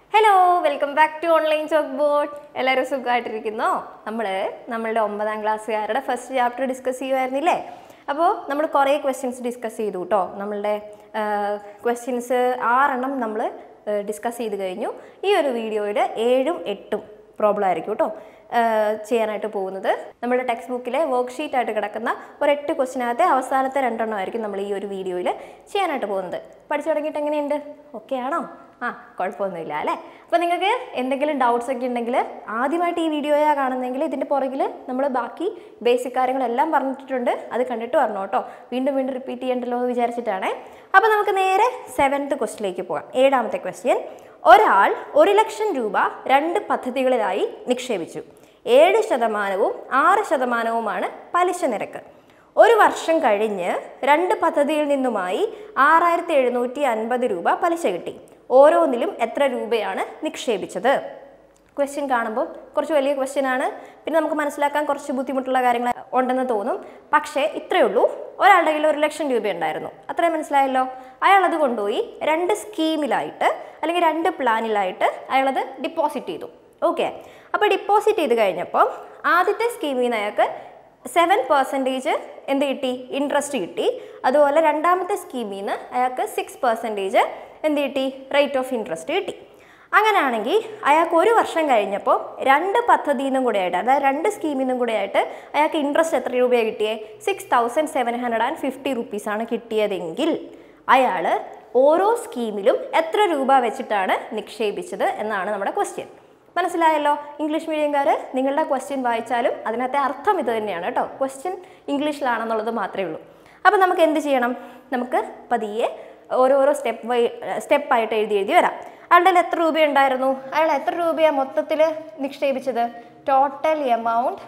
hello welcome back to online chalk board എല്ലാവരും സുഖമായിട്ടിരിക്കുന്നോ നമ്മൾ നമ്മളുടെ ഒമ്പതാം ക്ലാസ്സുകാരുടെ ഫസ്റ്റ് ചാപ്റ്റർ ഡിസ്കസ് ചെയ്യുമായിരുന്നില്ലേ അപ്പോൾ നമ്മൾ കുറേ ക്വസ്റ്റ്യൻസ് ഡിസ്കസ് ചെയ്തു കേട്ടോ നമ്മളുടെ ക്വസ്റ്റ്യൻസ് ആറെണ്ണം നമ്മൾ ഡിസ്കസ് ചെയ്ത് കഴിഞ്ഞു ഈ ഒരു വീഡിയോയിൽ ഏഴും എട്ടും പ്രോബ്ലം ആയിരിക്കും കേട്ടോ ചെയ്യാനായിട്ട് പോകുന്നത് നമ്മുടെ ടെക്സ്റ്റ് ബുക്കിലെ വർക്ക് ഷീറ്റ് ആയിട്ട് കിടക്കുന്ന ഒരു എട്ട് ക്വസ്റ്റിനകത്തെ അവസാനത്തെ രണ്ടെണ്ണം ആയിരിക്കും നമ്മൾ ഈ ഒരു വീഡിയോയിൽ ചെയ്യാനായിട്ട് പോകുന്നത് പഠിച്ചു തുടങ്ങിയിട്ട് എങ്ങനെയുണ്ട് ഓക്കെ ആണോ ആ കുഴപ്പമൊന്നുമില്ല അല്ലേ അപ്പോൾ നിങ്ങൾക്ക് എന്തെങ്കിലും ഡൗട്ട്സ് ഒക്കെ ഉണ്ടെങ്കിൽ ആദ്യമായിട്ട് ഈ വീഡിയോയാണ് കാണുന്നതെങ്കിൽ ഇതിൻ്റെ പുറകിൽ നമ്മൾ ബാക്കി ബേസിക് കാര്യങ്ങളെല്ലാം പറഞ്ഞിട്ടുണ്ട് അത് കണ്ടിട്ട് വരണം കേട്ടോ വീണ്ടും വീണ്ടും റിപ്പീറ്റ് ചെയ്യണ്ടല്ലോ എന്ന് വിചാരിച്ചിട്ടാണ് അപ്പോൾ നമുക്ക് നേരെ സെവൻത്ത് ക്വസ്റ്റിലേക്ക് പോകാം ഏഴാമത്തെ ക്വസ്റ്റ്യൻ ഒരാൾ ഒരു ലക്ഷം രൂപ രണ്ട് പദ്ധതികളിലായി നിക്ഷേപിച്ചു ഏഴ് ശതമാനവും ആറ് ശതമാനവുമാണ് പലിശ നിരക്ക് ഒരു വർഷം കഴിഞ്ഞ് രണ്ട് പദ്ധതിയിൽ നിന്നുമായി ആറായിരത്തി എഴുന്നൂറ്റി അൻപത് രൂപ പലിശ കിട്ടി ഓരോന്നിലും എത്ര രൂപയാണ് നിക്ഷേപിച്ചത് ക്വസ്റ്റ്യൻ കാണുമ്പോൾ കുറച്ച് വലിയ ക്വസ്റ്റ്യൻ ആണ് പിന്നെ നമുക്ക് മനസ്സിലാക്കാൻ കുറച്ച് ബുദ്ധിമുട്ടുള്ള കാര്യങ്ങൾ ഉണ്ടെന്ന് തോന്നും പക്ഷേ ഇത്രയേ ഉള്ളൂ ഒരാളുടെ കയ്യിൽ ഒരു ലക്ഷം രൂപ ഉണ്ടായിരുന്നു അത്രയും മനസ്സിലായല്ലോ അയാൾ അത് കൊണ്ടുപോയി രണ്ട് സ്കീമിലായിട്ട് അല്ലെങ്കിൽ രണ്ട് പ്ലാനിലായിട്ട് അയാളത് ഡിപ്പോസിറ്റ് ചെയ്തു ഓക്കെ അപ്പോൾ ഡിപ്പോസിറ്റ് ചെയ്ത് കഴിഞ്ഞപ്പോൾ ആദ്യത്തെ സ്കീമിൽ നിന്ന് അയാൾക്ക് സെവൻ പെർസെൻറ്റേജ് എന്ത് കിട്ടി ഇൻട്രസ്റ്റ് കിട്ടി അതുപോലെ രണ്ടാമത്തെ സ്കീമിൽ നിന്ന് അയാൾക്ക് സിക്സ് പെർസെൻറ്റേജ് എന്ത് കിട്ടി റേറ്റ് ഓഫ് ഇൻട്രസ്റ്റ് കിട്ടി അങ്ങനെയാണെങ്കിൽ അയാൾക്ക് ഒരു വർഷം കഴിഞ്ഞപ്പോൾ രണ്ട് പദ്ധതിയിൽ നിന്നും കൂടെ ആയിട്ട് അതായത് രണ്ട് സ്കീമിൽ നിന്നും കൂടെ ആയിട്ട് അയാൾക്ക് ഇൻട്രസ്റ്റ് എത്ര രൂപയാണ് കിട്ടിയേ six thousand seven hundred and fifty റുപ്പീസാണ് കിട്ടിയതെങ്കിൽ അയാൾ ഓരോ സ്കീമിലും എത്ര രൂപ വെച്ചിട്ടാണ് നിക്ഷേപിച്ചത് എന്നാണ് നമ്മുടെ ക്വസ്റ്റ്യൻ മനസ്സിലായല്ലോ ഇംഗ്ലീഷ് മീഡിയംകാർ നിങ്ങളുടെ ക്വസ്റ്റ്യൻ വായിച്ചാലും അതിനകത്തെ അർത്ഥം ഇത് തന്നെയാണ് കേട്ടോ ക്വസ്റ്റ്യൻ ഇംഗ്ലീഷിലാണെന്നുള്ളത് മാത്രമേ ഉള്ളൂ അപ്പോൾ നമുക്ക് എന്ത് ചെയ്യണം നമുക്ക് പതിയെ ഓരോരോ സ്റ്റെപ്പ് വൈ സ്റ്റെപ്പായിട്ട് എഴുതി എഴുതി വരാം അയാളുടെ കയ്യിൽ എത്ര രൂപയുണ്ടായിരുന്നു അയാൾ എത്ര രൂപയാണ് മൊത്തത്തിൽ നിക്ഷേപിച്ചത് ടോട്ടൽ എമൗണ്ട്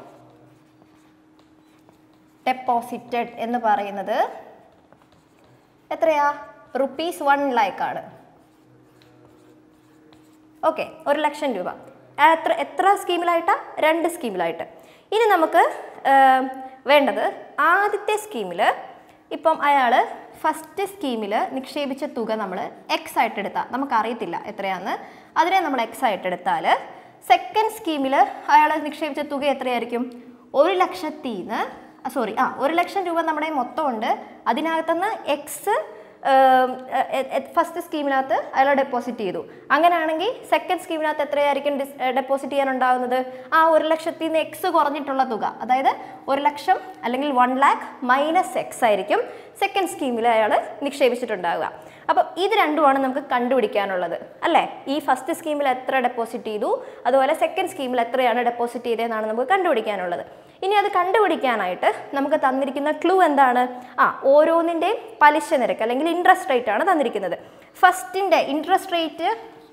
ഡെപ്പോസിറ്റഡ് എന്ന് പറയുന്നത് എത്രയാ റുപ്പീസ് വൺ ലാക്ക് ആണ് ഓക്കെ ഒരു ലക്ഷം രൂപ ആ എത്ര എത്ര സ്കീമിലായിട്ടാ രണ്ട് സ്കീമിലായിട്ട് ഇനി നമുക്ക് വേണ്ടത് ആദ്യത്തെ സ്കീമിൽ ഇപ്പം അയാൾ ഫസ്റ്റ് സ്കീമിൽ നിക്ഷേപിച്ച തുക നമ്മൾ എക്സ് ആയിട്ട് എടുത്താൽ നമുക്കറിയത്തില്ല എത്രയാന്ന് അതിനെ നമ്മൾ എക്സ് ആയിട്ട് എടുത്താൽ സെക്കൻഡ് സ്കീമിൽ അയാൾ നിക്ഷേപിച്ച തുക എത്രയായിരിക്കും ഒരു ലക്ഷത്തിന്ന് സോറി ആ ഒരു ലക്ഷം രൂപ നമ്മുടെ മൊത്തം ഉണ്ട് അതിനകത്തുനിന്ന് എക്സ് ഫസ്റ്റ് സ്കീമിനകത്ത് അയാൾ ഡെപ്പോസിറ്റ് ചെയ്തു അങ്ങനെയാണെങ്കിൽ സെക്കൻഡ് സ്കീമിനകത്ത് എത്രയായിരിക്കും ഡെപ്പോസിറ്റ് ചെയ്യാനുണ്ടാകുന്നത് ആ ഒരു ലക്ഷത്തിൽ നിന്ന് എക്സ് കുറഞ്ഞിട്ടുള്ള തുക അതായത് ഒരു ലക്ഷം അല്ലെങ്കിൽ വൺ ലാക്ക് മൈനസ് എക്സ് ആയിരിക്കും സെക്കൻഡ് സ്കീമിൽ അയാൾ നിക്ഷേപിച്ചിട്ടുണ്ടാവുക അപ്പം ഇത് രണ്ടുമാണ് നമുക്ക് കണ്ടുപിടിക്കാനുള്ളത് അല്ലേ ഈ ഫസ്റ്റ് സ്കീമിൽ എത്ര ഡെപ്പോസിറ്റ് ചെയ്തു അതുപോലെ സെക്കൻഡ് സ്കീമിൽ എത്രയാണ് ഡെപ്പോസിറ്റ് ചെയ്തതെന്നാണ് നമുക്ക് കണ്ടുപിടിക്കാനുള്ളത് ഇനി അത് കണ്ടുപിടിക്കാനായിട്ട് നമുക്ക് തന്നിരിക്കുന്ന ക്ലൂ എന്താണ് ആ ഓരോന്നിൻ്റെയും പലിശ നിരക്ക് അല്ലെങ്കിൽ ഇൻട്രസ്റ്റ് റേറ്റ് ആണ് തന്നിരിക്കുന്നത് ഫസ്റ്റിൻ്റെ interest rate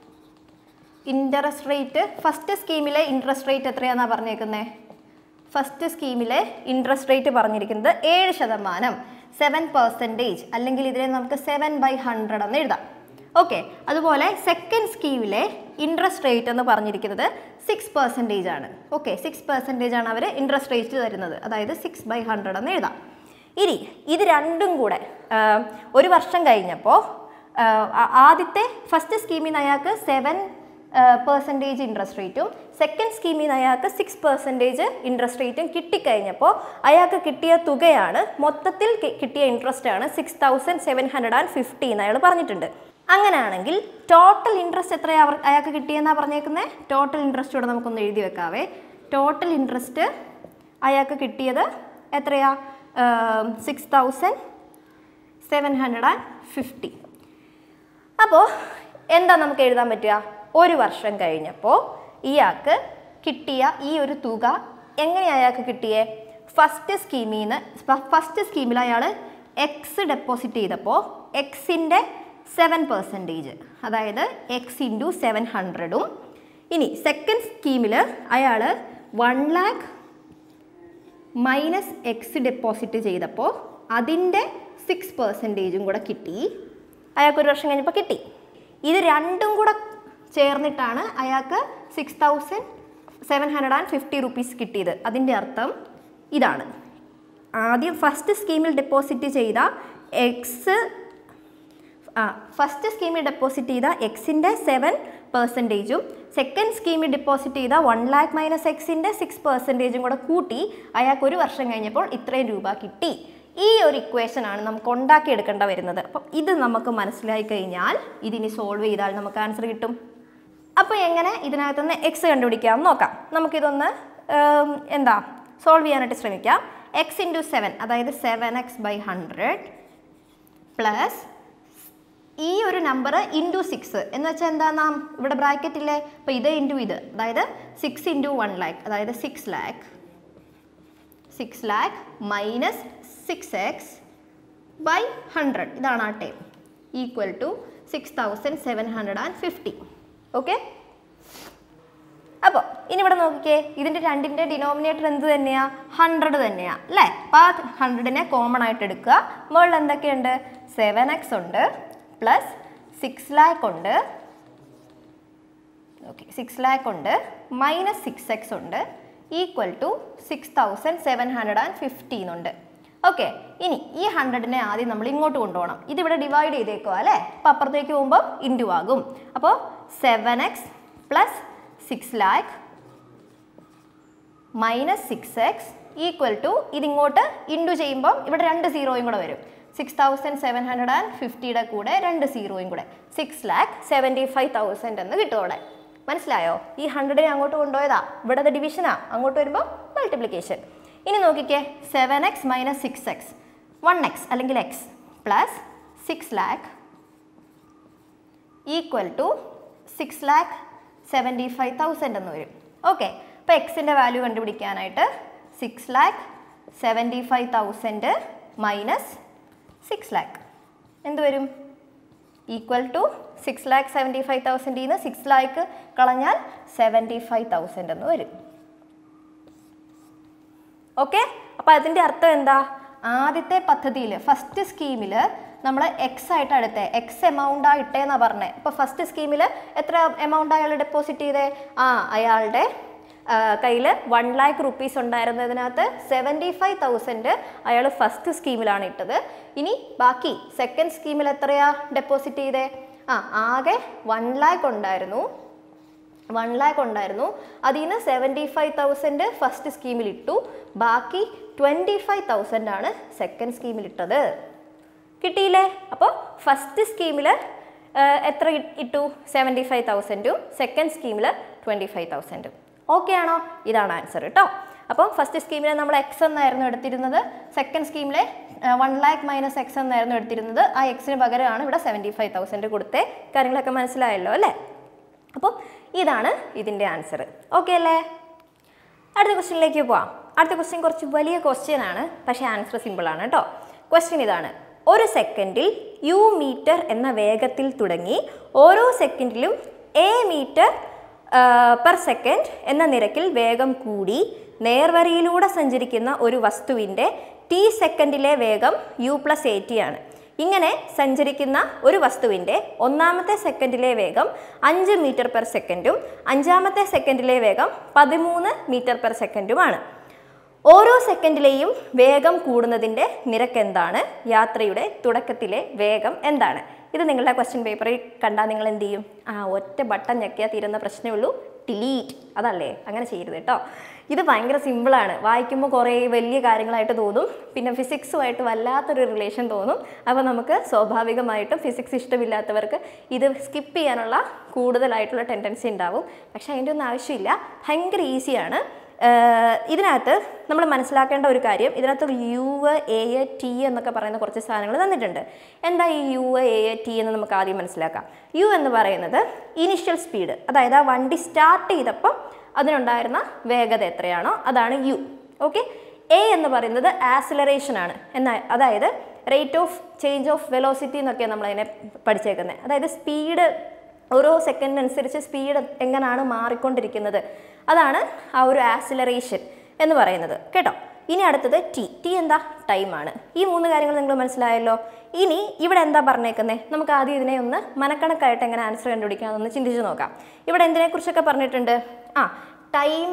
interest rate first സ്കീമിലെ ഇൻട്രസ്റ്റ് റേറ്റ് എത്രയാണെന്നാണ് പറഞ്ഞേക്കുന്നത് ഫസ്റ്റ് സ്കീമിലെ ഇൻട്രസ്റ്റ് റേറ്റ് പറഞ്ഞിരിക്കുന്നത് ഏഴ് ശതമാനം സെവൻ പെർസെൻറ്റേജ് അല്ലെങ്കിൽ ഇതിനെ നമുക്ക് സെവൻ ബൈ ഹൺഡ്രഡ് എന്ന് എഴുതാം ഓക്കെ അതുപോലെ സെക്കൻഡ് സ്കീമിലെ ഇൻട്രസ്റ്റ് റേറ്റ് എന്ന് പറഞ്ഞിരിക്കുന്നത് സിക്സ് പെർസെൻറ്റേജ് ആണ് ഓക്കെ സിക്സ് പെർസെൻറ്റേജ് ആണ് അവർ ഇൻട്രസ്റ്റ് റേറ്റ് തരുന്നത് അതായത് സിക്സ് ബൈ ഹൺഡ്രഡ് എന്ന് എഴുതാം ഇനി ഇത് രണ്ടും കൂടെ ഒരു വർഷം കഴിഞ്ഞപ്പോൾ ആദ്യത്തെ ഫസ്റ്റ് സ്കീമിൽ നിന്ന് അയാൾക്ക് സെവൻ പെർസെൻറ്റേജ് ഇൻട്രസ്റ്റ് റേറ്റും സെക്കൻഡ് സ്കീമിൽ നിന്ന് അയാൾക്ക് സിക്സ് പെർസെൻറ്റേജ് ഇൻട്രസ്റ്റ് റേറ്റും കിട്ടിക്കഴിഞ്ഞപ്പോൾ അയാൾക്ക് കിട്ടിയ തുകയാണ് മൊത്തത്തിൽ കിട്ടിയ ഇൻട്രസ്റ്റ് ആണ് six thousand seven hundred and fifty എന്ന് അയാൾ പറഞ്ഞിട്ടുണ്ട് അങ്ങനെയാണെങ്കിൽ ടോട്ടൽ ഇൻട്രസ്റ്റ് എത്രയാണ് അവർ അയാൾക്ക് കിട്ടിയെന്നാണ് പറഞ്ഞേക്കുന്നത് ടോട്ടൽ ഇൻട്രസ്റ്റ് കൂടെ നമുക്കൊന്ന് എഴുതി വെക്കാവേ ടോട്ടൽ ഇൻട്രസ്റ്റ് അയാൾക്ക് കിട്ടിയത് എത്രയാ six thousand seven hundred and fifty അപ്പോൾ എന്താ നമുക്ക് എഴുതാൻ പറ്റുക ഒരു വർഷം കഴിഞ്ഞപ്പോൾ ഇയാൾക്ക് കിട്ടിയ ഈ ഒരു തുക എങ്ങനെ അയാൾക്ക് കിട്ടിയേ ഫസ്റ്റ് സ്കീമിൽ നിന്ന് ഫസ്റ്റ് സ്കീമിൽ അയാൾ എക്സ് ഡെപ്പോസിറ്റ് ചെയ്തപ്പോൾ എക്സിൻ്റെ സെവൻ പെർസെൻറ്റേജ് അതായത് എക്സ് ഇൻറ്റു സെവൻ ഹൺഡ്രഡും ഇനി സെക്കൻഡ് സ്കീമിൽ അയാൾ one lakh minus x deposit ചെയ്തപ്പോൾ അതിൻ്റെ സിക്സ് പെർസെൻറ്റേജും കൂടെ കിട്ടി അയാൾക്ക് ഒരു വർഷം കഴിഞ്ഞപ്പോൾ കിട്ടി ഇത് രണ്ടും കൂടെ ചേർന്നിട്ടാണ് അയാൾക്ക് six thousand seven hundred and fifty rupees കിട്ടിയത് അതിൻ്റെ അർത്ഥം ഇതാണ് ആദ്യം ഫസ്റ്റ് സ്കീമിൽ ഡെപ്പോസിറ്റ് ചെയ്ത എക്സ് ആ ഫസ്റ്റ് സ്കീമിൽ ഡെപ്പോസിറ്റ് ചെയ്ത എക്സിൻ്റെ സെവൻ പെർസെൻറ്റേജും സെക്കൻഡ് സ്കീമിൽ ഡെപ്പോസിറ്റ് ചെയ്ത വൺ ലാക്ക് മൈനസ് എക്സിൻ്റെ സിക്സ് പെർസെൻറ്റേജും കൂടെ കൂട്ടി അയാൾക്ക് ഒരു വർഷം കഴിഞ്ഞപ്പോൾ ഇത്രയും രൂപ കിട്ടി ഈ ഒരു ഇക്വേഷൻ ആണ് നമുക്ക് ഉണ്ടാക്കിയെടുക്കേണ്ട വരുന്നത് അപ്പം ഇത് നമുക്ക് മനസ്സിലായി കഴിഞ്ഞാൽ ഇതിനി സോൾവ് ചെയ്താൽ നമുക്ക് ആൻസർ കിട്ടും അപ്പോൾ എങ്ങനെ ഇതിനകത്തുനിന്ന് എക്സ് കണ്ടുപിടിക്കാം നോക്കാം നമുക്കിതൊന്ന് ഉം, എന്താ സോൾവ് ചെയ്യാനായിട്ട് ശ്രമിക്കാം എക്സ് ഇൻറ്റു സെവൻ അതായത് seven X by hundred plus ഈ ഒരു നമ്പർ ഇൻറ്റു സിക്സ് എന്ന് വെച്ചാൽ എന്താ നാം ഇവിടെ ബ്രാക്കറ്റില്ലേ അപ്പോൾ ഇത് ഇൻറ്റു ഇത് അതായത് സിക്സ് ഇൻറ്റു വൺ ലാക്ക് അതായത് six lakh six lakh minus six X by hundred ഇതാണ് ആ time equal to six thousand seven hundred and fifty okay അപ്പോൾ ഇനി ഇവിടെ നോക്കിക്കേ ഇതിൻ്റെ രണ്ടിൻ്റെ ഡിനോമിനേറ്റർ എന്ത് തന്നെയാ ഹൺഡ്രഡ് തന്നെയാ അല്ലേ അപ്പോൾ ആ ഹൺഡ്രഡിനെ കോമൺ ആയിട്ട് എടുക്കുക മുകളിൽ എന്തൊക്കെയുണ്ട് സെവൻ എക്സ് ഉണ്ട് പ്ലസ് സിക്സ് ലാക്ക് ഉണ്ട് ഓക്കെ സിക്സ് ലാക്ക് ഉണ്ട് മൈനസ് സിക്സ് എക്സ് ഉണ്ട് equal to six thousand seven hundred and fifteen ഉണ്ട് ഓക്കെ ഇനി ഈ ഹൺഡ്രഡിനെ ആദ്യം നമ്മൾ ഇങ്ങോട്ട് കൊണ്ടുപോകണം ഇതിവിടെ ഡിവൈഡ് ചെയ്തേക്കുക അല്ലേ അപ്പോൾ അപ്പുറത്തേക്ക് പോകുമ്പോൾ ഇൻറ്റു ആകും അപ്പോൾ seven X plus six lakh minus six X equal to ഇതിങ്ങോട്ട് ഇൻറ്റു ചെയ്യുമ്പോൾ ഇവിടെ രണ്ട് സീറോയും കൂടെ വരും six thousand seven hundred and ഫിഫ്റ്റിയുടെ കൂടെ രണ്ട് സീറോയും കൂടെ six lakh seventy five thousand എന്ന് കിട്ടും അവിടെ മനസ്സിലായോ ഈ ഹൺഡ്രഡിനെ അങ്ങോട്ട് കൊണ്ടുപോയതാ ഇവിടത്തെ ഡിവിഷനാ അങ്ങോട്ട് വരുമ്പോൾ മൾട്ടിപ്ലിക്കേഷൻ ഇനി നോക്കിക്കേ seven X minus six X one X അല്ലെങ്കിൽ X plus six lakh equal to six lakh seventy five thousand എന്ന് വരും ഓക്കെ അപ്പോൾ എക്സിൻ്റെ വാല്യൂ കണ്ടുപിടിക്കാനായിട്ട് six lakh seventy five thousand minus six lakh എന്ത് വരും equal to six lakh seventy five തൗസൻഡിൽ നിന്ന് സിക്സ് ലാക്ക് കളഞ്ഞാൽ സെവൻറ്റി ഫൈവ് തൗസൻഡ് എന്ന് വരും ഓക്കെ അപ്പോൾ അതിൻ്റെ അർത്ഥം എന്താ ആദ്യത്തെ പദ്ധതിയിൽ ഫസ്റ്റ് സ്കീമിൽ നമ്മൾ എക്സ് ആയിട്ട് എടുത്തേ എക്സ് എമൗണ്ട് ആ ഇട്ടേന്നാ പറഞ്ഞത് ഇപ്പോൾ ഫസ്റ്റ് സ്കീമിൽ എത്ര എമൗണ്ട് അയാൾ ഡെപ്പോസിറ്റ് ചെയ്തേ ആ അയാളുടെ കയ്യിൽ വൺ ലാക്ക് റുപ്പീസ് ഉണ്ടായിരുന്നതിനകത്ത് സെവൻറ്റി ഫൈവ് തൗസൻഡ് അയാൾ ഫസ്റ്റ് സ്കീമിലാണ് ഇട്ടത് ഇനി ബാക്കി സെക്കൻഡ് സ്കീമിൽ എത്രയാ ഡെപ്പോസിറ്റ് ചെയ്തേ ആ ആകെ വൺ ലാക്ക് ഉണ്ടായിരുന്നു വൺ ലാക്ക് ഉണ്ടായിരുന്നു അതിൽ നിന്ന് സെവൻറ്റി ഫൈവ് തൗസൻഡ് ഫസ്റ്റ് സ്കീമിൽ ഇട്ടു ബാക്കി ട്വൻറ്റി ഫൈവ് തൗസൻഡ് ആണ് സെക്കൻഡ് സ്കീമിൽ ഇട്ടത് കിട്ടിയില്ലേ അപ്പോൾ ഫസ്റ്റ് സ്കീമിൽ എത്ര ഇ- ഇട്ടു സെവൻറ്റി ഫൈവ് തൗസൻഡും സെക്കൻഡ് സ്കീമിൽ ട്വൻറ്റി ഫൈവ് തൗസൻഡും ഓക്കെ ആണോ ഇതാണ് ആൻസർ കേട്ടോ അപ്പം ഫസ്റ്റ് സ്കീമിൽ നമ്മൾ എക്സ് എന്നായിരുന്നു എടുത്തിരുന്നത് സെക്കൻഡ് സ്കീമിലെ വൺ ലാക്ക് മൈനസ് എക്സ് എന്നായിരുന്നു എടുത്തിരുന്നത് ആ എക്സിന് പകരമാണ് ഇവിടെ സെവൻറ്റി ഫൈവ് തൗസൻഡ് കൊടുത്തേ കാര്യങ്ങളൊക്കെ മനസ്സിലായല്ലോ അല്ലേ അപ്പോൾ ഇതാണ് ഇതിൻ്റെ ആൻസർ ഓക്കെ അല്ലേ അടുത്ത ക്വസ്റ്റ്യനിലേക്ക് പോവാം അടുത്ത ക്വസ്റ്റ്യൻ കുറച്ച് വലിയ ക്വസ്റ്റ്യൻ ആണ് പക്ഷേ ആൻസർ സിമ്പിൾ ആണ് കേട്ടോ ക്വസ്റ്റ്യൻ ഇതാണ് ഒരു സെക്കൻഡിൽ യു മീറ്റർ എന്ന വേഗത്തിൽ തുടങ്ങി ഓരോ സെക്കൻഡിലും എ മീറ്റർ പെർ സെക്കൻഡ് എന്ന നിരക്കിൽ വേഗം കൂടി നേർവരയിലൂടെ സഞ്ചരിക്കുന്ന ഒരു വസ്തുവിൻ്റെ ടി സെക്കൻഡിലെ വേഗം യു പ്ലസ് എ ടി ആണ് ഇങ്ങനെ സഞ്ചരിക്കുന്ന ഒരു വസ്തുവിൻ്റെ ഒന്നാമത്തെ സെക്കൻഡിലെ വേഗം അഞ്ച് മീറ്റർ പെർ സെക്കൻഡും അഞ്ചാമത്തെ സെക്കൻഡിലെ വേഗം പതിമൂന്ന് മീറ്റർ പെർ സെക്കൻഡുമാണ് ഓരോ സെക്കൻഡിലെയും വേഗം കൂടുന്നതിൻ്റെ നിരക്ക് എന്താണ് യാത്രയുടെ തുടക്കത്തിലെ വേഗം എന്താണ് ഇത് നിങ്ങളുടെ ക്വസ്റ്റ്യൻ പേപ്പറിൽ കണ്ടാൽ നിങ്ങൾ എന്ത് ചെയ്യും ആ ഒറ്റ ബട്ടൺ ഞെക്കിയാൽ തീരുന്ന പ്രശ്നമേ ഉള്ളൂ ഡിലീറ്റ് അതല്ലേ അങ്ങനെ ചെയ്യരുത് കേട്ടോ ഇത് ഭയങ്കര സിമ്പിളാണ് വായിക്കുമ്പോൾ കുറേ വലിയ കാര്യങ്ങളായിട്ട് തോന്നും പിന്നെ ഫിസിക്സുമായിട്ട് വല്ലാത്തൊരു റിലേഷൻ തോന്നും അപ്പോൾ നമുക്ക് സ്വാഭാവികമായിട്ടും ഫിസിക്സ് ഇഷ്ടമില്ലാത്തവർക്ക് ഇത് സ്കിപ്പ് ചെയ്യാനുള്ള കൂടുതലായിട്ടുള്ള ടെൻഡൻസി ഉണ്ടാവും പക്ഷേ അതിൻ്റെ ഒന്നും ആവശ്യമില്ല ഭയങ്കര ഈസിയാണ് ഏഹ് ഇതിനകത്ത് നമ്മൾ മനസ്സിലാക്കേണ്ട ഒരു കാര്യം ഇതിനകത്ത് യു എ എ ടി എന്നൊക്കെ പറയുന്ന കുറച്ച് സാധനങ്ങൾ തന്നിട്ടുണ്ട് എന്താ ഈ യു എ എ ടി എന്ന് നമുക്ക് ആദ്യം മനസ്സിലാക്കാം യു എന്ന് പറയുന്നത് ഇനിഷ്യൽ സ്പീഡ് അതായത് ആ വണ്ടി സ്റ്റാർട്ട് ചെയ്തപ്പം അതിനുണ്ടായിരുന്ന വേഗത എത്രയാണോ അതാണ് യു ഓക്കെ എ എന്ന് പറയുന്നത് ആക്സിലറേഷൻ ആണ് എന്നാ അതായത് rate of change of velocity എന്നൊക്കെയാണ് നമ്മളതിനെ പഠിച്ചേക്കുന്നത് അതായത് സ്പീഡ് ഓരോ സെക്കൻഡിനനുസരിച്ച് സ്പീഡ് എങ്ങനെയാണ് മാറിക്കൊണ്ടിരിക്കുന്നത് അതാണ് ആ ഒരു ആക്സിലറേഷൻ എന്ന് പറയുന്നത് കേട്ടോ ഇനി അടുത്തത് ടി ടി എന്താ ടൈമാണ് ഈ മൂന്ന് കാര്യങ്ങൾ നിങ്ങൾ മനസ്സിലായല്ലോ ഇനി ഇവിടെ എന്താ പറഞ്ഞേക്കുന്നത് നമുക്ക് ആദ്യം ഇതിനെ ഒന്ന് മനക്കണക്കായിട്ട് എങ്ങനെ ആൻസർ കണ്ടുപിടിക്കാമെന്നൊന്ന് ചിന്തിച്ച് നോക്കാം ഇവിടെ എന്തിനെക്കുറിച്ചൊക്കെ പറഞ്ഞിട്ടുണ്ട് ആ ടൈം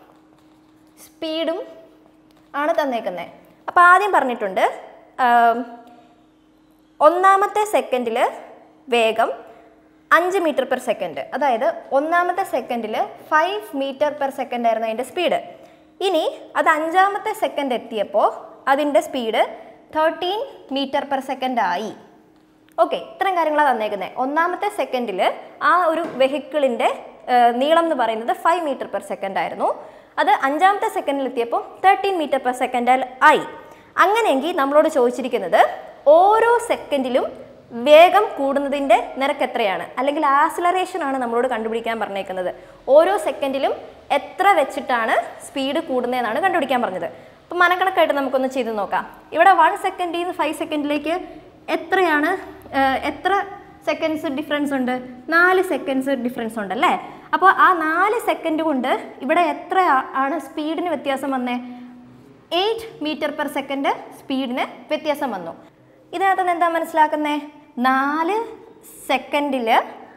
സ്പീഡും ആണ് തന്നേക്കുന്നത് അപ്പോൾ ആദ്യം പറഞ്ഞിട്ടുണ്ട് ആം, ഒന്നാമത്തെ സെക്കൻഡിൽ വേഗം അഞ്ച് മീറ്റർ പെർ സെക്കൻഡ് അതായത് ഒന്നാമത്തെ സെക്കൻഡിൽ ഫൈവ് മീറ്റർ പെർ സെക്കൻഡ് ആയിരുന്നു അതിൻ്റെ സ്പീഡ് ഇനി അത് അഞ്ചാമത്തെ സെക്കൻഡ് എത്തിയപ്പോൾ അതിൻ്റെ speed thirteen metre per second ആയി ഓക്കെ ഇത്രയും കാര്യങ്ങളാണ് തന്നേക്കുന്നത് ഒന്നാമത്തെ സെക്കൻഡിൽ ആ ഒരു വെഹിക്കിളിൻ്റെ നീളം എന്ന് പറയുന്നത് ഫൈവ് മീറ്റർ പെർ സെക്കൻഡ് ആയിരുന്നു അത് അഞ്ചാമത്തെ സെക്കൻഡിൽ എത്തിയപ്പോൾ തേർട്ടീൻ മീറ്റർ പെർ സെക്കൻഡ് ആയി അങ്ങനെയെങ്കിൽ നമ്മളോട് ചോദിച്ചിരിക്കുന്നത് ഓരോ സെക്കൻഡിലും വേഗം കൂടുന്നതിൻ്റെ നിരക്ക് എത്രയാണ് അല്ലെങ്കിൽ ആക്സിലറേഷൻ ആണ് നമ്മളോട് കണ്ടുപിടിക്കാൻ പറഞ്ഞേക്കുന്നത് ഓരോ സെക്കൻഡിലും എത്ര വെച്ചിട്ടാണ് സ്പീഡ് കൂടുന്നതെന്നാണ് കണ്ടുപിടിക്കാൻ പറഞ്ഞത് അപ്പം മനക്കണക്കായിട്ട് നമുക്കൊന്ന് ചെയ്ത് നോക്കാം ഇവിടെ വൺ സെക്കൻഡിൽ നിന്ന് ഫൈവ് സെക്കൻഡിലേക്ക് എത്രയാണ് ഏഹ്, എത്ര സെക്കൻഡ്സ് ഡിഫറൻസ് ഉണ്ട് നാല് സെക്കൻഡ്സ് ഡിഫറൻസ് ഉണ്ട് അല്ലേ അപ്പോൾ ആ നാല് സെക്കൻഡ് കൊണ്ട് ഇവിടെ എത്ര ആ- ആണ് സ്പീഡിന് വ്യത്യാസം വന്നേ എയ്റ്റ് മീറ്റർ പെർ സെക്കൻഡ് സ്പീഡിന് വ്യത്യാസം വന്നു ഇതിനകത്ത് നിന്ന് എന്താ മനസ്സിലാക്കുന്നേ നാല് സെക്കൻഡിൽ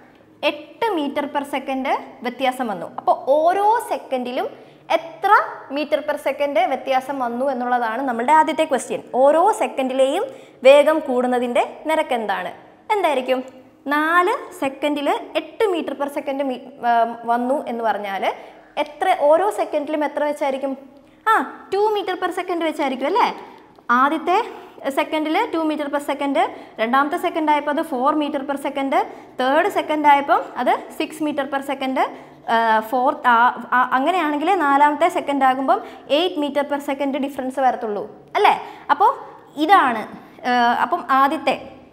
എട്ട് മീറ്റർ പെർ സെക്കൻഡ് വ്യത്യാസം വന്നു അപ്പോൾ ഓരോ സെക്കൻഡിലും എത്ര മീറ്റർ പെർ സെക്കൻഡ് വ്യത്യാസം വന്നു എന്നുള്ളതാണ് നമ്മളുടെ ആദ്യത്തെ ക്വസ്റ്റ്യൻ ഓരോ സെക്കൻഡിലെയും വേഗം കൂടുന്നതിൻ്റെ നിരക്ക് എന്താണ് എന്തായിരിക്കും നാല് സെക്കൻഡിൽ എട്ട് മീറ്റർ പെർ സെക്കൻഡ് വന്നു എന്ന് പറഞ്ഞാൽ എത്ര ഓരോ സെക്കൻഡിലും എത്ര വെച്ചായിരിക്കും ആ ടു മീറ്റർ പെർ സെക്കൻഡ് വെച്ചായിരിക്കും അല്ലേ ആദ്യത്തെ സെക്കൻഡിൽ ടു മീറ്റർ പെർ സെക്കൻഡ് രണ്ടാമത്തെ സെക്കൻഡ് ആയപ്പോൾ അത് four metre per second third second ആയപ്പം അത് six metre per second fourth അങ്ങനെയാണെങ്കിൽ നാലാമത്തെ സെക്കൻഡ് ആകുമ്പം eight metre per second difference വരത്തുള്ളൂ അല്ലേ അപ്പോൾ ഇതാണ് ആ, അപ്പം ആദ്യത്തെ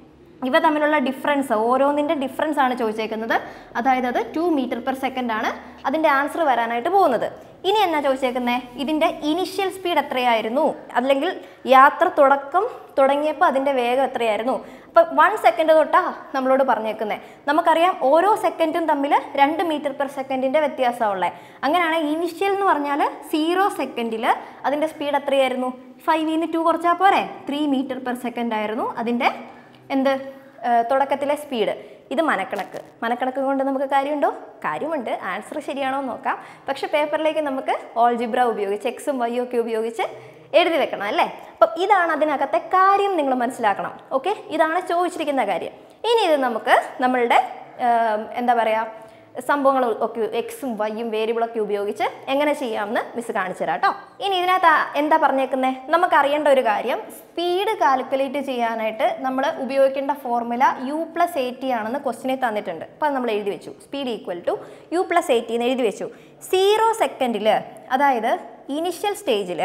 ഇവ തമ്മിലുള്ള ഡിഫറൻസ് ഓരോന്നിൻ്റെ ഡിഫറൻസ് ആണ് ചോദിച്ചേക്കുന്നത് അതായത് അത് ടു മീറ്റർ പെർ സെക്കൻഡ് ആണ് അതിൻ്റെ ആൻസർ വരാനായിട്ട് പോകുന്നത് ഇനി എന്നാ ചോദിച്ചേക്കുന്നത് ഇതിൻ്റെ ഇനിഷ്യൽ സ്പീഡ് എത്രയായിരുന്നു അല്ലെങ്കിൽ യാത്ര തുടക്കം തുടങ്ങിയപ്പോൾ അതിൻ്റെ വേഗം എത്രയായിരുന്നു അപ്പം വൺ സെക്കൻഡ് തൊട്ടാ നമ്മളോട് പറഞ്ഞേക്കുന്നത് നമുക്കറിയാം ഓരോ സെക്കൻഡും തമ്മിൽ രണ്ട് മീറ്റർ പെർ സെക്കൻഡിൻ്റെ വ്യത്യാസമുള്ളത് അങ്ങനെയാണെങ്കിൽ ഇനിഷ്യൽ എന്ന് പറഞ്ഞാൽ സീറോ സെക്കൻഡിൽ അതിൻ്റെ സ്പീഡ് എത്രയായിരുന്നു ഫൈവിന്ന് ടു കുറച്ചാൽ പോരെ ത്രീ മീറ്റർ പെർ സെക്കൻഡ് ആയിരുന്നു അതിൻ്റെ എന്ത് ഏഹ് തുടക്കത്തിലെ സ്പീഡ് ഇത് മനക്കണക്ക് മനക്കണക്ക് കൊണ്ട് നമുക്ക് കാര്യമുണ്ടോ കാര്യമുണ്ട് ആൻസർ ശരിയാണോ എന്ന് നോക്കാം പക്ഷെ പേപ്പറിലേക്ക് നമുക്ക് ഓൾജിബ്ര ഉപയോഗിച്ച് എക്സും വൈയും ഒക്കെ ഉപയോഗിച്ച് എഴുതി വെക്കണം അല്ലേ അപ്പം ഇതാണ് അതിനകത്തെ കാര്യം നിങ്ങൾ മനസ്സിലാക്കണം ഓക്കെ ഇതാണ് ചോദിച്ചിരിക്കുന്ന കാര്യം ഇനി ഇത് നമുക്ക് നമ്മളുടെ ഏഹ് എന്താ പറയുക സംഭവങ്ങൾ ഒക്കെ എക്സും വൈയും വേരിയബിളൊക്കെ ഉപയോഗിച്ച് എങ്ങനെ ചെയ്യാമെന്ന് മിസ് കാണിച്ചു തരാം കേട്ടോ ഇനി ഇതിനകത്ത് ആ- എന്താ പറഞ്ഞേക്കുന്നത് നമുക്ക് അറിയേണ്ട ഒരു കാര്യം സ്പീഡ് കാൽക്കുലേറ്റ് ചെയ്യാനായിട്ട് നമ്മൾ ഉപയോഗിക്കേണ്ട ഫോർമുല യു പ്ലസ് എയ്റ്റി ആണെന്ന് ക്വസ്റ്റിനെ തന്നിട്ടുണ്ട് അപ്പോൾ അത് നമ്മൾ എഴുതി വെച്ചു speed equal to U plus A T എന്ന് എഴുതി വെച്ചു സീറോ സെക്കൻഡിൽ അതായത് ഇനിഷ്യൽ സ്റ്റേജിൽ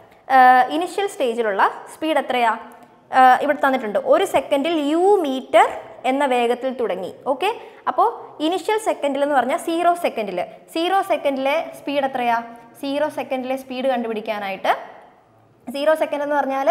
ഇനിഷ്യൽ സ്റ്റേജിലുള്ള സ്പീഡ് എത്രയാ ആഹ് ഇവിടെ തന്നിട്ടുണ്ട് ഒരു സെക്കൻഡിൽ യു മീറ്റർ എന്ന വേഗത്തിൽ തുടങ്ങി ഓക്കെ അപ്പോൾ ഇനിഷ്യൽ സെക്കൻഡിൽ എന്ന് പറഞ്ഞാൽ സീറോ സെക്കൻഡിൽ സീറോ സെക്കൻഡിലെ സ്പീഡ് എത്രയാ സീറോ സെക്കൻഡിലെ സ്പീഡ് കണ്ടുപിടിക്കാനായിട്ട് സീറോ സെക്കൻഡ് എന്ന് പറഞ്ഞാൽ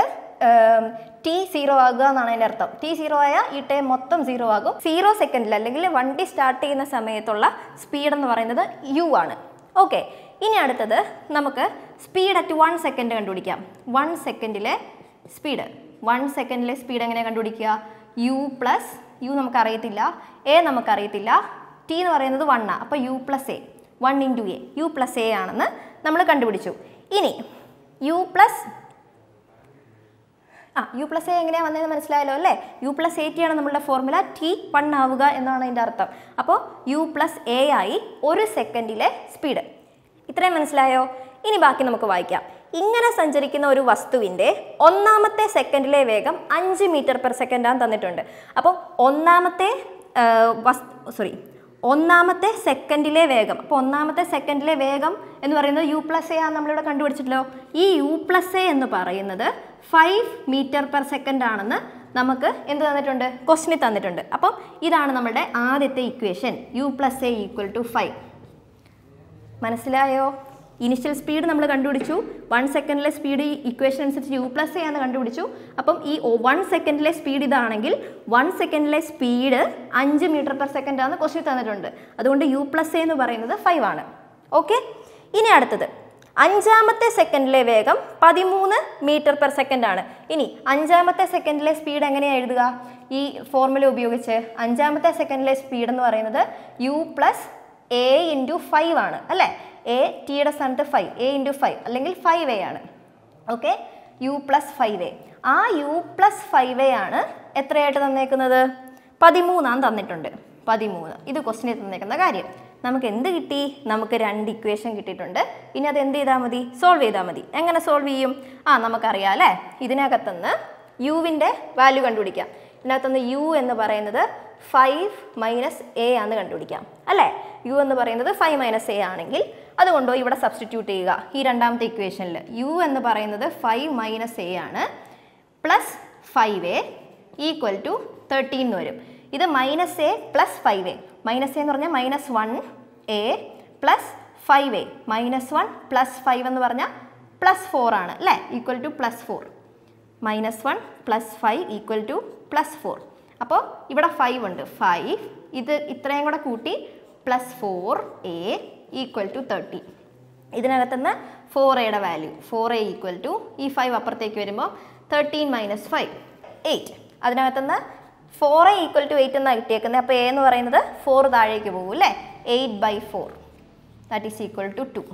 ടി സീറോ ആകുക എന്നാണ് അതിൻ്റെ അർത്ഥം ടി സീറോ ആയാൽ ഈ ടൈം മൊത്തം സീറോ ആകും സീറോ സെക്കൻഡിൽ അല്ലെങ്കിൽ വണ്ടി സ്റ്റാർട്ട് ചെയ്യുന്ന സമയത്തുള്ള സ്പീഡ് എന്ന് പറയുന്നത് യു ആണ് ഓക്കെ ഇനി അടുത്തത് നമുക്ക് സ്പീഡ് അറ്റ് വൺ സെക്കൻഡ് കണ്ടുപിടിക്കാം വൺ സെക്കൻഡിലെ സ്പീഡ് വൺ സെക്കൻഡിലെ സ്പീഡ് എങ്ങനെ കണ്ടുപിടിക്കുക യു പ്ലസ് യു നമുക്കറിയത്തില്ല എ നമുക്കറിയത്തില്ല ടി എന്ന് പറയുന്നത് വണ്ണാണ് അപ്പോൾ U plus A one into A U plus A ആണെന്ന് നമ്മൾ കണ്ടുപിടിച്ചു ഇനി യു പ്ലസ് ആ യു പ്ലസ് എ എങ്ങനെയാണ് വന്നതെന്ന് മനസ്സിലായല്ലോ അല്ലേ യു പ്ലസ് എ ടി ആണ് നമ്മളുടെ ഫോർമുല ടി വൺ ആവുക എന്നാണ് അതിൻ്റെ അർത്ഥം അപ്പോൾ യു പ്ലസ് എ ആയി ഒരു സെക്കൻഡിലെ സ്പീഡ് ഇത്രയും മനസ്സിലായോ ഇനി ബാക്കി നമുക്ക് വായിക്കാം ഇങ്ങനെ സഞ്ചരിക്കുന്ന ഒരു വസ്തുവിൻ്റെ ഒന്നാമത്തെ സെക്കൻഡിലെ വേഗം അഞ്ച് മീറ്റർ പെർ സെക്കൻഡാണ് തന്നിട്ടുണ്ട് അപ്പം ഒന്നാമത്തെ ആ, വസ് സോറി ഒന്നാമത്തെ സെക്കൻഡിലെ വേഗം അപ്പോൾ ഒന്നാമത്തെ സെക്കൻഡിലെ വേഗം എന്ന് പറയുന്നത് യു പ്ലസ് എ ആണ് നമ്മളിവിടെ കണ്ടുപിടിച്ചിട്ടല്ലോ ഈ യു പ്ലസ് എ എന്ന് പറയുന്നത് ഫൈവ് മീറ്റർ പെർ സെക്കൻഡ് ആണെന്ന് നമുക്ക് എന്ത് തന്നിട്ടുണ്ട് ക്വസ്റ്റിന് തന്നിട്ടുണ്ട് അപ്പം ഇതാണ് നമ്മുടെ ആദ്യത്തെ equation U plus A equal to five മനസ്സിലായോ ഇനിഷ്യൽ സ്പീഡ് നമ്മൾ കണ്ടുപിടിച്ചു വൺ സെക്കൻഡിലെ സ്പീഡ് ഇക്വേഷൻ അനുസരിച്ച് യു പ്ലസ് എ എന്ന് കണ്ടുപിടിച്ചു അപ്പം ഈ വൺ സെക്കൻഡിലെ സ്പീഡ് ഇതാണെങ്കിൽ വൺ സെക്കൻഡിലെ സ്പീഡ് അഞ്ച് മീറ്റർ പെർ സെക്കൻഡ് ആണ് ക്വസ്റ്റ്യൻ തന്നിട്ടുണ്ട് അതുകൊണ്ട് യു പ്ലസ് എ എന്ന് പറയുന്നത് ഫൈവ് ആണ് ഓക്കെ ഇനി അടുത്തത് അഞ്ചാമത്തെ സെക്കൻഡിലെ വേഗം പതിമൂന്ന് മീറ്റർ പെർ സെക്കൻഡ് ആണ് ഇനി അഞ്ചാമത്തെ സെക്കൻഡിലെ സ്പീഡ് എങ്ങനെയാണ് എഴുതുക ഈ ഫോർമുല ഉപയോഗിച്ച് അഞ്ചാമത്തെ സെക്കൻഡിലെ സ്പീഡ് എന്ന് പറയുന്നത് U plus A into five ആണ് അല്ലേ എ ടിയുടെ സ്ഥാനത്ത് ഫൈവ് എ ഇൻറ്റു ഫൈവ് അല്ലെങ്കിൽ ഫൈവ് എ ആണ് okay U plus five A ആ യു പ്ലസ് ഫൈവ് എ ആണ് എത്രയായിട്ട് തന്നേക്കുന്നത് പതിമൂന്നാം തന്നിട്ടുണ്ട് പതിമൂന്ന് ഇത് ക്വസ്റ്റിനിൽ തന്നേക്കുന്ന കാര്യം നമുക്ക് എന്ത് കിട്ടി നമുക്ക് രണ്ട് ഇക്വേഷൻ കിട്ടിയിട്ടുണ്ട് ഇനി അത് എന്ത് ചെയ്താൽ മതി സോൾവ് ചെയ്താൽ മതി എങ്ങനെ സോൾവ് ചെയ്യും ആ നമുക്കറിയാം അല്ലേ ഇതിനകത്തുനിന്ന് യുവിൻ്റെ വാല്യൂ കണ്ടുപിടിക്കാം ഇതിനകത്തുനിന്ന് യു എന്ന് പറയുന്നത് ഫൈവ് മൈനസ് എ ആണെന്ന് കണ്ടുപിടിക്കാം അല്ലേ യു എന്ന് പറയുന്നത് ഫൈവ് മൈനസ് എ ആണെങ്കിൽ അതുകൊണ്ടോ ഇവിടെ സബ്സ്റ്റിറ്റ്യൂട്ട് ചെയ്യുക ഈ രണ്ടാമത്തെ ഇക്വേഷനിൽ യു എന്ന് പറയുന്നത് ഫൈവ് മൈനസ് എ ആണ് plus five A equal to thirteen എന്ന് വരും ഇത് minus A plus five A minus A എന്ന് പറഞ്ഞാൽ minus one A plus five A minus one plus five എന്ന് പറഞ്ഞാൽ പ്ലസ് ഫോർ ആണ് അല്ലേ equal to plus four minus one plus five equal to plus four അപ്പോൾ ഇവിടെ five ഉണ്ട് five ഇത് ഇത്രയും കൂടെ കൂട്ടി plus four A equal to thirty ഇതിനകത്തുനിന്ന് ഫോർ എയുടെ value four A equal to ഈ ഫൈവ് അപ്പുറത്തേക്ക് വരുമ്പോൾ തേർട്ടീൻ മൈനസ് ഫൈവ് എയ്റ്റ് അതിനകത്തുനിന്ന് four A equal to eight എന്നാണ് കിട്ടിയേക്കുന്നത് അപ്പോൾ എ എന്ന് പറയുന്നത് ഫോർ താഴേക്ക് പോകും അല്ലേ eight by four that is equal to two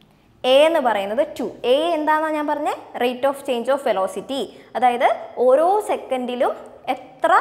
A എന്ന് പറയുന്നത് ടു എ എന്താണെന്നാണ് ഞാൻ പറഞ്ഞത് rate of change of velocity അതായത് ഓരോ സെക്കൻഡിലും എത്ര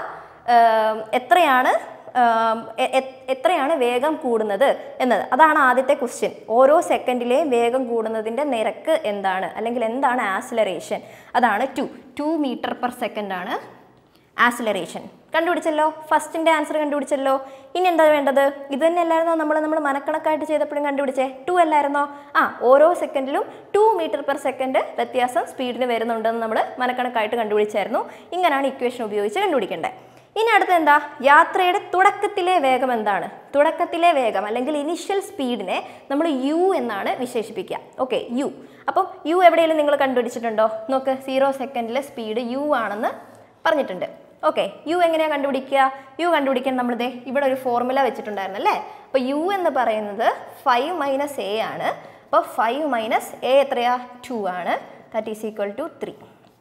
ആം, എത്രയാണ് ആം, എ- എ- എത്രയാണ് വേഗം കൂടുന്നത് എന്നത് അതാണ് ആദ്യത്തെ ക്വസ്റ്റ്യൻ ഓരോ സെക്കൻഡിലെയും വേഗം കൂടുന്നതിൻ്റെ നിരക്ക് എന്താണ് അല്ലെങ്കിൽ എന്താണ് ആക്സിലറേഷൻ അതാണ് two two metre per second ആണ് ആക്സിലറേഷൻ കണ്ടുപിടിച്ചല്ലോ ഫസ്റ്റിൻ്റെ ആൻസർ കണ്ടുപിടിച്ചല്ലോ ഇനി എന്താ വേണ്ടത് ഇത് തന്നെ അല്ലായിരുന്നോ നമ്മൾ നമ്മൾ മനക്കണക്കായിട്ട് ചെയ്തപ്പോഴും കണ്ടുപിടിച്ചേ ടു അല്ലായിരുന്നോ ആ ഓരോ സെക്കൻഡിലും ടു മീറ്റർ പെർ സെക്കൻഡ് വ്യത്യാസം സ്പീഡിന് വരുന്നുണ്ടെന്ന് നമ്മൾ മനക്കണക്കായിട്ട് കണ്ടുപിടിച്ചായിരുന്നു ഇങ്ങനെയാണ് ഇക്വേഷൻ ഉപയോഗിച്ച് കണ്ടുപിടിക്കേണ്ടത് ഇനി അടുത്ത എന്താ യാത്രയുടെ തുടക്കത്തിലെ വേഗം എന്താണ് തുടക്കത്തിലെ വേഗം അല്ലെങ്കിൽ ഇനിഷ്യൽ സ്പീഡിനെ നമ്മൾ യു എന്നാണ് വിശേഷിപ്പിക്കുക ഓക്കെ യു അപ്പം യു എവിടെയെങ്കിലും നിങ്ങൾ കണ്ടുപിടിച്ചിട്ടുണ്ടോ നോക്ക് സീറോ സെക്കൻഡിലെ സ്പീഡ് യു ആണെന്ന് പറഞ്ഞിട്ടുണ്ട് ഓക്കെ യു എങ്ങനെയാണ് കണ്ടുപിടിക്കുക യു കണ്ടുപിടിക്കാൻ നമ്മളിതേ ഇവിടെ ഒരു ഫോർമുല വെച്ചിട്ടുണ്ടായിരുന്നു അല്ലേ അപ്പോൾ യു എന്ന് പറയുന്നത് ഫൈവ് മൈനസ് എ ആണ് അപ്പോൾ ഫൈവ് മൈനസ് എ എത്രയാ ടു ആണ് that is equal to three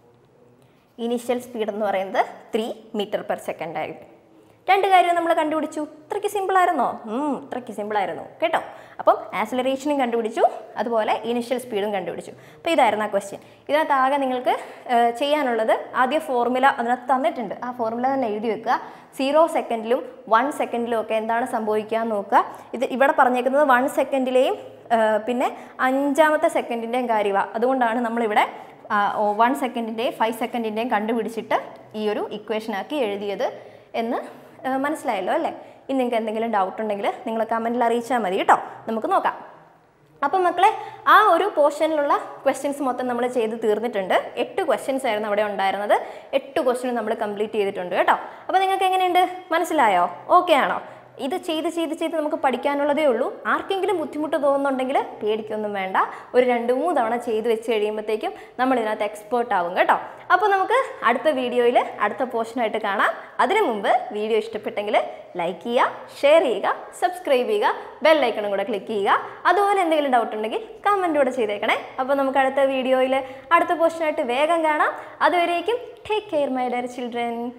initial speed എന്ന് പറയുന്നത് ത്രീ മീറ്റർ പെർ സെക്കൻഡ് ആയിട്ട് രണ്ട് കാര്യം നമ്മൾ കണ്ടുപിടിച്ചു ഇത്രയ്ക്ക് സിമ്പിളായിരുന്നോ ഇത്രയ്ക്ക് സിമ്പിളായിരുന്നു കേട്ടോ അപ്പം ആക്സിലറേഷനും കണ്ടുപിടിച്ചു അതുപോലെ ഇനിഷ്യൽ സ്പീഡും കണ്ടുപിടിച്ചു അപ്പോൾ ഇതായിരുന്നു ആ ക്വസ്റ്റ്യൻ ഇതിനകത്ത് ആകെ നിങ്ങൾക്ക് ഏഹ്, ചെയ്യാനുള്ളത് ആദ്യ ഫോർമുല അതിനകത്ത് തന്നിട്ടുണ്ട് ആ ഫോർമുല തന്നെ എഴുതി വെക്കുക സീറോ സെക്കൻഡിലും വൺ സെക്കൻഡിലും ഒക്കെ എന്താണ് സംഭവിക്കുക എന്ന് നോക്കുക ഇത് ഇവിടെ പറഞ്ഞേക്കുന്നത് വൺ സെക്കൻഡിലെയും പിന്നെ അഞ്ചാമത്തെ സെക്കൻഡിൻ്റെയും കാര്യമാണ് അതുകൊണ്ടാണ് നമ്മളിവിടെ വൺ സെക്കൻഡിൻ്റെയും ഫൈവ് സെക്കൻഡിൻ്റെയും കണ്ടുപിടിച്ചിട്ട് ഈ ഒരു ഇക്വേഷനാക്കി എഴുതിയത് എന്ന് ആ, മനസ്സിലായല്ലോ അല്ലേ ഇനി നിങ്ങൾക്ക് എന്തെങ്കിലും ഡൗട്ട് ഉണ്ടെങ്കിൽ നിങ്ങൾ കമൻറ്റിൽ അറിയിച്ചാൽ മതി കേട്ടോ നമുക്ക് നോക്കാം അപ്പം മക്കളെ ആ ഒരു പോർഷനിലുള്ള ക്വസ്റ്റ്യൻസ് മൊത്തം നമ്മൾ ചെയ്ത് തീർന്നിട്ടുണ്ട് എട്ട് ക്വസ്റ്റ്യൻസ് ആയിരുന്നു അവിടെ ഉണ്ടായിരുന്നത് എട്ട് ക്വസ്റ്റ്യൻ നമ്മൾ കംപ്ലീറ്റ് ചെയ്തിട്ടുണ്ട് കേട്ടോ അപ്പോൾ നിങ്ങൾക്ക് എങ്ങനെയുണ്ട് മനസ്സിലായോ ഓക്കെ ആണോ ഇത് ചെയ്ത് ചെയ്ത് ചെയ്ത് നമുക്ക് പഠിക്കാനുള്ളതേ ഉള്ളൂ ആർക്കെങ്കിലും ബുദ്ധിമുട്ട് തോന്നുന്നുണ്ടെങ്കിൽ പേടിക്കൊന്നും വേണ്ട ഒരു രണ്ട് മൂന്ന് തവണ ചെയ്ത് വെച്ച് കഴിയുമ്പോഴത്തേക്കും നമ്മൾ ഇതിനകത്ത് എക്സ്പേർട്ട് ആവും കേട്ടോ അപ്പോൾ നമുക്ക് അടുത്ത വീഡിയോയിൽ അടുത്ത പോർഷനായിട്ട് കാണാം അതിനു മുമ്പ് വീഡിയോ ഇഷ്ടപ്പെട്ടെങ്കിൽ ലൈക്ക് ചെയ്യുക ഷെയർ ചെയ്യുക സബ്സ്ക്രൈബ് ചെയ്യുക ബെൽ ഐക്കണും കൂടെ ക്ലിക്ക് ചെയ്യുക അതുപോലെ എന്തെങ്കിലും ഡൗട്ട് ഉണ്ടെങ്കിൽ കമൻറ്റ് കൂടെ ചെയ്തേക്കണേ അപ്പോൾ നമുക്ക് അടുത്ത വീഡിയോയിൽ അടുത്ത പോർഷനായിട്ട് വേഗം കാണാം അതുവരേക്കും take care my dear children